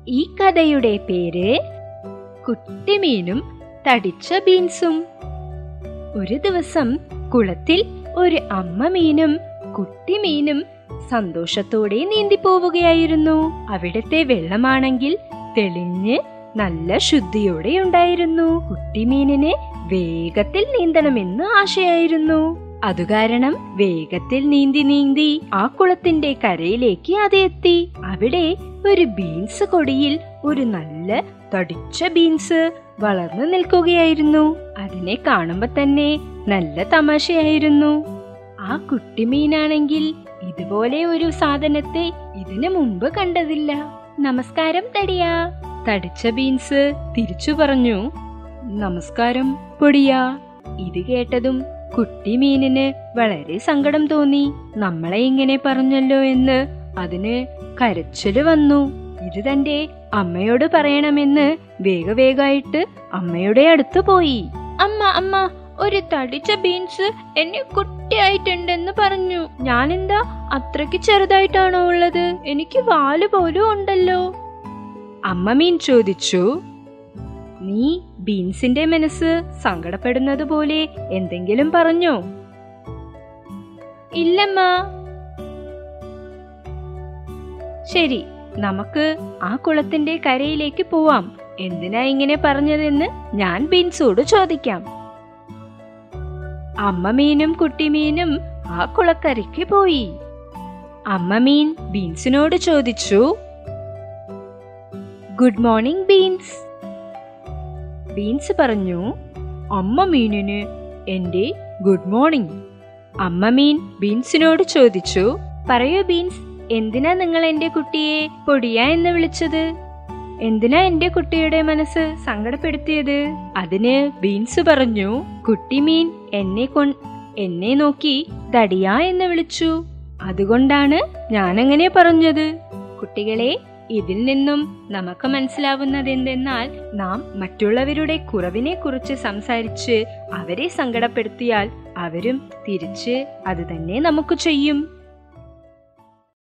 ഈ കഥയുടെ പേര് കുട്ടിമീനും തടിച്ച ബീൻസും ഒരു ദിവസം കുളത്തിൽ ഒരു അമ്മ മീനും കുട്ടിമീനും സന്തോഷത്തോടെ നീന്തി പോവുകയായിരുന്നു അവിടുത്തെ വെള്ളമാണെങ്കിൽ തെളിഞ്ഞ് നല്ല ശുദ്ധിയോടെ ഉണ്ടായിരുന്നു കുട്ടിമീനിന് വേഗത്തിൽ നീന്തണമെന്ന് ആശയായിരുന്നു അതുകാരണം വേഗത്തിൽ നീന്തി നീന്തി ആ കുളത്തിന്റെ കരയിലേക്ക് അത് എത്തി അവിടെ ഒരു ബീൻസ് കൊടിയിൽ ഒരു നല്ല തടിച്ച ബീൻസ് വളർന്നു നിൽക്കുകയായിരുന്നു അതിനെ കാണുമ്പോ തന്നെ നല്ല തമാശയായിരുന്നു ആ കുട്ടിമീനാണെങ്കിൽ ഇതുപോലെ ഒരു സാധനത്തെ ഇതിനു മുമ്പ് കണ്ടതില്ല നമസ്കാരം തടിയാ തടിച്ച ബീൻസ് തിരിച്ചു പറഞ്ഞു നമസ്കാരം പൊടിയാ ഇത് കേട്ടതും കുട്ടി മീനിന് വളരെ സങ്കടം തോന്നി നമ്മളെ ഇങ്ങനെ പറഞ്ഞല്ലോ എന്ന് അതിന് കരച്ചില് വന്നു ഇത് തന്റെ അമ്മയോട് പറയണമെന്ന് വേഗവേഗമായിട്ട് അമ്മയുടെ അടുത്ത് പോയി അമ്മ അമ്മ ഒരു തടിച്ച ബീൻസ് എന്നെ കുട്ടിയായിട്ടുണ്ടെന്ന് പറഞ്ഞു ഞാനെന്താ അത്രയ്ക്ക് ചെറുതായിട്ടാണോ ഉള്ളത് എനിക്ക് വാല് പോലും ഉണ്ടല്ലോ അമ്മ മീൻ ചോദിച്ചു നീ ബീൻസിന്റെ മനസ്സ് സങ്കടപ്പെടുന്നത് പോലെ എന്തെങ്കിലും പറഞ്ഞോ ഇല്ലമ്മ ശരി നമുക്ക് ആ കുളത്തിന്റെ കരയിലേക്ക് പോവാം എന്തിനാ ഇങ്ങനെ പറഞ്ഞതെന്ന് ഞാൻ ബീൻസോട് ചോദിക്കാം അമ്മ മീനും കുട്ടിമീനും ആ കുളക്കരയ്ക്ക് പോയി അമ്മ മീൻ ബീൻസിനോട് ചോദിച്ചു ഗുഡ് മോർണിംഗ് ബീൻസ് ബീൻസ് പറഞ്ഞു അമ്മ മീനിന് എന്റെ ഗുഡ് മോർണിംഗ് അമ്മ മീൻ ബീൻസിനോട് ചോദിച്ചു പറയൂ ബീൻസ് എന്തിനാ നിങ്ങൾ എന്റെ കുട്ടിയെ പൊടിയ എന്ന് വിളിച്ചത് എന്തിനാ എന്റെ കുട്ടിയുടെ മനസ്സ് സങ്കടപ്പെടുത്തിയത് അതിന് ബീൻസ് പറഞ്ഞു കുട്ടി മീൻ എന്നെ കൊ എന്നെ നോക്കി തടിയ എന്ന് വിളിച്ചു അതുകൊണ്ടാണ് ഞാനങ്ങനെ പറഞ്ഞത് കുട്ടികളെ ഇതിൽ നിന്നും നമുക്ക് മനസ്സിലാവുന്നത് എന്തെന്നാൽ നാം മറ്റുള്ളവരുടെ കുറവിനെ കുറിച്ച് സംസാരിച്ച് അവരെ സങ്കടപ്പെടുത്തിയാൽ അവരും തിരിച്ച് അത് തന്നെ നമുക്ക് ചെയ്യും